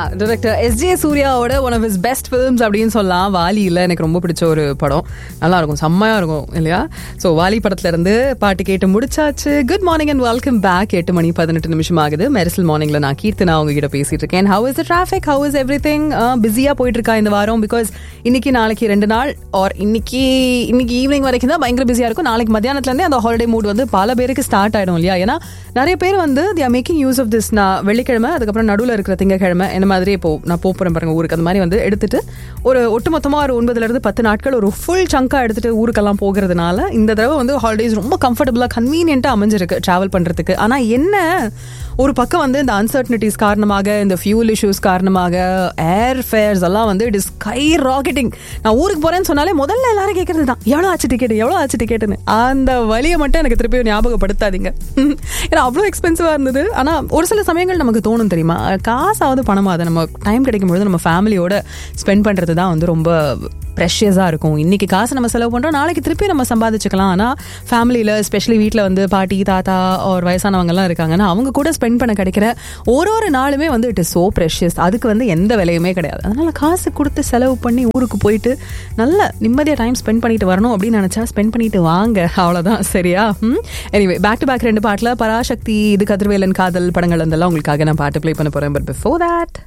Director S J சூர்யாவோட one of his best films அப்படின்னு சொல்லலாம் வாலியில் எனக்கு ரொம்ப பிடிச்ச ஒரு படம் நல்லா இருக்கும் செம்மையா இருக்கும் இல்லையா ஸோ வாலி படத்துல இருந்து பாட்டு கேட்டு முடிச்சாச்சு good morning and welcome back எட்டு மணி பதினெட்டு நிமிஷம் ஆகுது மெரிசல் மார்னிங்ல நான் கீர்த்தனா உங்ககிட்ட பேசிட்டு இருக்கேன் how is the traffic how is everything பிஸியா போயிட்டு இருக்கா இந்த வாரம் பிகாஸ் இன்னைக்கு நாளைக்கு ரெண்டு நாள் ஆர் இன்னைக்கு இன்னைக்கு ஈவினிங் வரைக்கும் தான் பயங்கர பிஸியா இருக்கும் நாளைக்கு மத்தியானத்துல இருந்தே அந்த ஹாலிடே மூட் வந்து பல பேருக்கு ஸ்டார்ட் ஆயிடும் இல்லையா ஏன்னா நிறைய பேர் வந்து they are making use of this நான் வெள்ளிக்கிழமை அதுக்கப்புறம் நடுவில் இருக்கிற திங்கக்கிழமை என்ன மாதிரி இப்போ நான் போக போறேன் பாருங்க ஊருக்கு அந்த மாதிரி வந்து எடுத்துட்டு ஒரு ஒட்டுமொத்தமாக ஒரு ஒன்பதுல இருந்து பத்து நாட்கள் ஒரு ஃபுல் சங்கா எடுத்துட்டு ஊருக்கெல்லாம் போகிறதுனால இந்த தடவை வந்து ஹாலிடேஸ் ரொம்ப கம்ஃபர்டபுளாக கன்வீனியன்ட்டாக அமைஞ்சிருக்கு ட்ராவல் பண்ணுறதுக்கு ஆனால் என்ன ஒரு பக்கம் வந்து இந்த அன்சர்டனிட்டிஸ் காரணமாக இந்த ஃபியூல் இஷ்யூஸ் காரணமாக ஏர் ஃபேர்ஸ் எல்லாம் வந்து இட் இஸ் ஸ்கை ராக்கெட்டிங் நான் ஊருக்கு போறேன்னு சொன்னாலே முதல்ல எல்லாரும் கேட்கறது தான் எவ்வளோ ஆச்சு டிக்கெட் எவ்வளோ ஆச்சு டிக்கெட்டுன்னு அந்த வழியை மட்டும் எனக்கு திருப்பி ஞாபகப்படுத்தாதீங்க ஏன்னா அவ்வளோ எக்ஸ்பென்சிவாக இருந்தது ஆனால் ஒரு சில சமயங்கள் நமக்கு தோணும் தெரியுமா காசாவது பணமா அதை நம்ம டைம் கிடைக்கும் பொழுது நம்ம ஃபேமிலியோட ஸ்பெண்ட் பண்ணுறது தான் வந்து ரொம்ப ப்ரெஷியஸாக இருக்கும் இன்னைக்கு காசு நம்ம செலவு பண்ணுறோம் நாளைக்கு திருப்பி நம்ம சம்பாதிச்சுக்கலாம் ஆனால் ஃபேமிலியில் எஸ்பெஷலி வீட்டில் வந்து பாட்டி தாத்தா ஒரு வயசானவங்கலாம் இருக்காங்கன்னா அவங்க கூட ஸ்பெண்ட் பண்ண கிடைக்கிற ஒரு ஒரு நாளுமே வந்து இட் இஸ் ஸோ ப்ரெஷியஸ் அதுக்கு வந்து எந்த விலையுமே கிடையாது அதனால காசு கொடுத்து செலவு பண்ணி ஊருக்கு போயிட்டு நல்ல நிம்மதியாக டைம் ஸ்பெண்ட் பண்ணிட்டு வரணும் அப்படின்னு நினச்சா ஸ்பெண்ட் பண்ணிட்டு வாங்க அவ்வளோதான் சரியா எனிவே பேக் டு பேக் ரெண்டு பாட்டில் பராசக்தி இது கதிர்வேலன் காதல் படங்கள் வந்தெல்லாம் உங்களுக்காக நான் பாட்டு ப்ளே பண்ண போகிறேன் but before that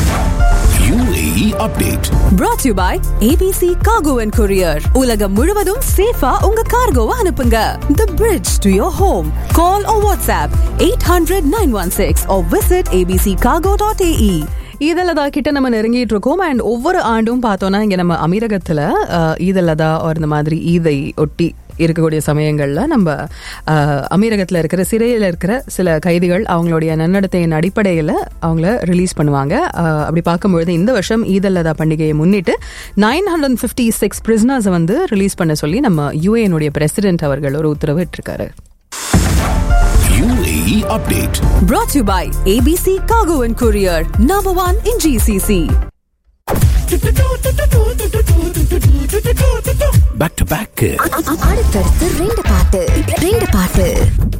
UAE update. brought to you by ABC Cargo and Courier. உலகம் முழுவதும் சேஃபா உங்க கார்கோவை அனுப்புங்க. The bridge to your home. Call or WhatsApp 800-916 or visit abccargo.ae. ஈதலதா கிட்ட நம்ம நெருங்கிட்டு இருக்கோம் அண்ட் ஒவ்வொரு ஆண்டும் பார்த்தோம்னா இங்க நம்ம அமீரகத்துல அஹ், ஈதலதா ஒரு இந்த மாதிரி ஈதை ஒட்டி இருக்கக்கூடிய சமயங்கள்ல நம்ம அஹ், அமீரகத்துல இருக்கிற சிறையில் இருக்கிற சில கைதிகள் அவங்களுடைய நன்னடத்தையின் அடிப்படையில் அவங்கள ரிலீஸ் பண்ணுவாங்க அஹ், அப்படி பார்க்கும்பொழுது இந்த வருஷம் ஈதல்லதா பண்டிகையை முன்னிட்டு நைன் ஹண்ட்ரட் ஃபிஃப்டி சிக்ஸ் பிரிஸ்னர்ஸை வந்து ரிலீஸ் பண்ண சொல்லி நம்ம யூஏனுடைய பிரசிடென்ட் அவர்கள் ஒரு உத்தரவு இட்டிருக்காரு UAE update. Brought to you by ABC Cargo and Courier. Number one in GCC. Back to back. அடுத்தடுத்து ரெண்டு பாட்டு ரெண்டு பாட்டு